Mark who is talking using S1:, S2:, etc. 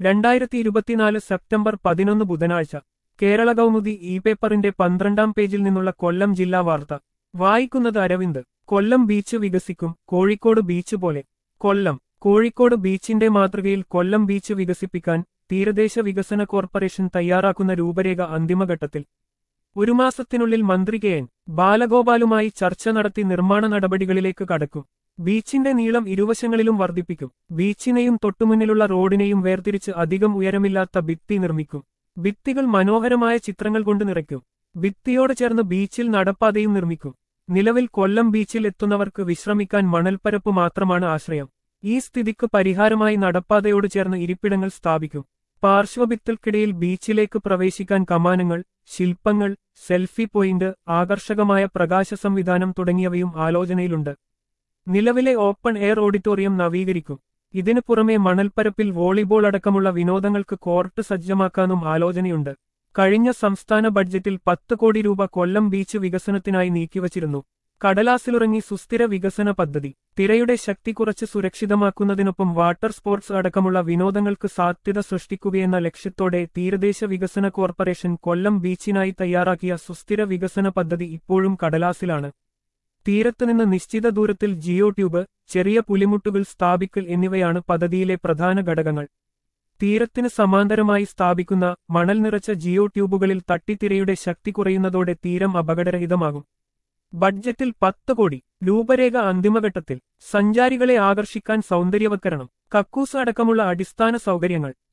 S1: രണ്ടായിരത്തി ഇരുപത്തിനാല് സെപ്റ്റംബർ പതിനൊന്ന് ബുധനാഴ്ച കേരള കൗമുദി ഇ പേപ്പറിന്റെ പന്ത്രണ്ടാം പേജിൽ നിന്നുള്ള കൊല്ലം ജില്ലാ വാർത്ത വായിക്കുന്നത് അരവിന്ദ് കൊല്ലം ബീച്ച് വികസിക്കും കോഴിക്കോട് ബീച്ച് പോലെ കൊല്ലം കോഴിക്കോട് ബീച്ചിന്റെ മാതൃകയിൽ കൊല്ലം ബീച്ച് വികസിപ്പിക്കാൻ തീരദേശ വികസന കോർപ്പറേഷൻ തയ്യാറാക്കുന്ന രൂപരേഖ അന്തിമഘട്ടത്തിൽ ഒരു മാസത്തിനുള്ളിൽ മന്ത്രി കെ എൻ ബാലഗോപാലുമായി ചർച്ച നടത്തി നിർമ്മാണ നടപടികളിലേക്ക് കടക്കും ബീച്ചിന്റെ നീളം ഇരുവശങ്ങളിലും വർദ്ധിപ്പിക്കും ബീച്ചിനെയും തൊട്ടുമുന്നിലുള്ള റോഡിനെയും വേർതിരിച്ച് അധികം ഉയരമില്ലാത്ത ഭിത്തി നിർമ്മിക്കും ഭിത്തികൾ മനോഹരമായ ചിത്രങ്ങൾ കൊണ്ട് നിറയ്ക്കും ഭിത്തിയോട് ചേർന്ന് ബീച്ചിൽ നടപ്പാതയും നിർമ്മിക്കും നിലവിൽ കൊല്ലം ബീച്ചിൽ എത്തുന്നവർക്ക് വിശ്രമിക്കാൻ മണൽപ്പരപ്പ് മാത്രമാണ് ആശ്രയം ഈ സ്ഥിതിക്ക് പരിഹാരമായി നടപ്പാതയോട് ചേർന്ന് ഇരിപ്പിടങ്ങൾ സ്ഥാപിക്കും പാർശ്വഭിത്തിൽക്കിടയിൽ ബീച്ചിലേക്ക് പ്രവേശിക്കാൻ കമാനങ്ങൾ ശില്പങ്ങൾ സെൽഫി പോയിന്റ് ആകർഷകമായ പ്രകാശ സംവിധാനം തുടങ്ങിയവയും ആലോചനയിലുണ്ട് നിലവിലെ ഓപ്പൺ എയർ ഓഡിറ്റോറിയം നവീകരിക്കും ഇതിനു പുറമെ മണൽപ്പരപ്പിൽ വോളിബോൾ അടക്കമുള്ള വിനോദങ്ങൾക്ക് കോർട്ട് സജ്ജമാക്കാനും ആലോചനയുണ്ട് കഴിഞ്ഞ സംസ്ഥാന ബഡ്ജറ്റിൽ പത്ത് കോടി രൂപ കൊല്ലം ബീച്ച് വികസനത്തിനായി നീക്കിവച്ചിരുന്നു കടലാസിലുറങ്ങി സുസ്ഥിര വികസന പദ്ധതി തിരയുടെ ശക്തി കുറച്ച് സുരക്ഷിതമാക്കുന്നതിനൊപ്പം വാട്ടർ സ്പോർട്സ് അടക്കമുള്ള വിനോദങ്ങൾക്ക് സാധ്യത സൃഷ്ടിക്കുകയെന്ന ലക്ഷ്യത്തോടെ തീരദേശ വികസന കോർപ്പറേഷൻ കൊല്ലം ബീച്ചിനായി തയ്യാറാക്കിയ സുസ്ഥിര വികസന പദ്ധതി ഇപ്പോഴും കടലാസിലാണ് തീരത്തുനിന്ന് നിശ്ചിത ദൂരത്തിൽ ജിയോ ട്യൂബ് ചെറിയ പുലിമുട്ടുകൾ സ്ഥാപിക്കൽ എന്നിവയാണ് പദ്ധതിയിലെ പ്രധാന ഘടകങ്ങൾ തീരത്തിന് സമാന്തരമായി സ്ഥാപിക്കുന്ന മണൽ നിറച്ച ജിയോ ട്യൂബുകളിൽ തട്ടിത്തിരയുടെ ശക്തി കുറയുന്നതോടെ തീരം അപകടരഹിതമാകും ബഡ്ജറ്റിൽ പത്ത് കോടി രൂപരേഖ അന്തിമഘട്ടത്തിൽ സഞ്ചാരികളെ ആകർഷിക്കാൻ സൗന്ദര്യവൽക്കരണം കക്കൂസ് അടക്കമുള്ള അടിസ്ഥാന സൗകര്യങ്ങൾ